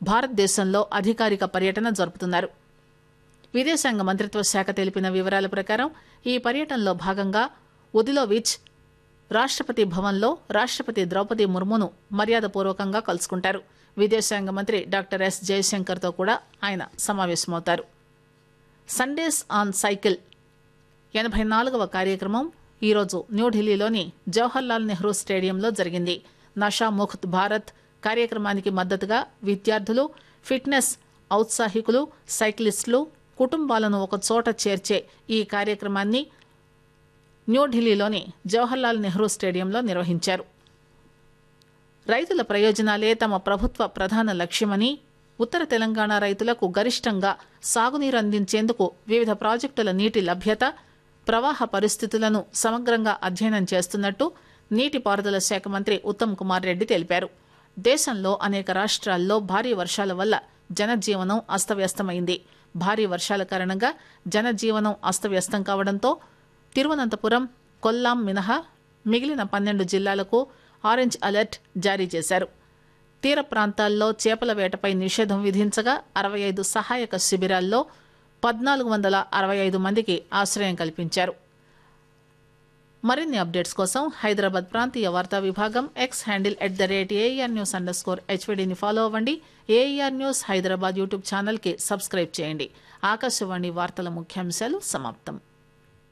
భారతదేశంలో అధికారిక పర్యటన జరుపుతున్నారు విదేశాంగ మంత్రిత్వ శాఖ తెలిపిన వివరాల ప్రకారం ఈ పర్యటనలో భాగంగా ఉదిలోవిచ్ రాష్టపతి భవన్లో రాష్టపతి ద్రౌపది ముర్మును మర్యాదపూర్వకంగా కలుసుకుంటారు విదేశాంగ మంత్రి డాక్టర్ ఎస్ జయశంకర్తో కూడా ఆయన సమావేశమవుతారు సండేస్ ఆన్ సైకిల్ ఎనభై నాలుగవ కార్యక్రమం ఈరోజు న్యూఢిల్లీలోని జవహర్లాల్ నెహ్రూ స్టేడియంలో జరిగింది నషా ముక్త్ భారత్ కార్యక్రమానికి మద్దతుగా విద్యార్థులు ఫిట్నెస్ ఔత్సాహికులు సైక్లిస్టులు కుటుంబాలను ఒక చోట చేర్చే ఈ కార్యక్రమాన్ని న్యూఢిల్లీలోని జవహర్లాల్ నెహ్రూ స్టేడియంలో నిర్వహించారు రైతుల ప్రయోజనాలే తమ ప్రభుత్వ ప్రధాన లక్ష్యమని ఉత్తర తెలంగాణ రైతులకు గరిష్టంగా సాగునీరు అందించేందుకు వివిధ ప్రాజెక్టుల నీటి లభ్యత ప్రవాహ పరిస్థితులను సమగ్రంగా అధ్యయనం చేస్తున్నట్టు నీటిపారుదల శాఖ మంత్రి ఉత్తమ్ కుమార్ రెడ్డి తెలిపారు దేశంలో అనేక రాష్ట్రాల్లో భారీ వర్షాల వల్ల జనజీవనం అస్తవ్యస్తమైంది భారీ వర్షాల కారణంగా జనజీవనం అస్తవ్యస్తం కావడంతో తిరువనంతపురం కొల్లాం మినహా మిగిలిన పన్నెండు జిల్లాలకు ఆరెంజ్ అలర్ట్ జారీ చేశారు తీర ప్రాంతాల్లో చేపల వేటపై నిషేధం విధించగా అరవై ఐదు సహాయక శిబిరాల్లో పద్నాలుగు వందల అరవై ఐదు మందికి ఆశ్రయం కల్పించారు మరిన్ని అప్డేట్స్ కోసం హైదరాబాద్ ప్రాంతీయ వార్తా విభాగం X handle at the rate A R news under score హెచ్వీడీని ఫాలో అవ్వండి ఏఆర్ న్యూస్ హైదరాబాద్ యూట్యూబ్ ఛానల్కి సబ్స్క్రైబ్ చేయండి ఆకాశవాణి వార్తల ముఖ్యాంశాలు సమాప్తం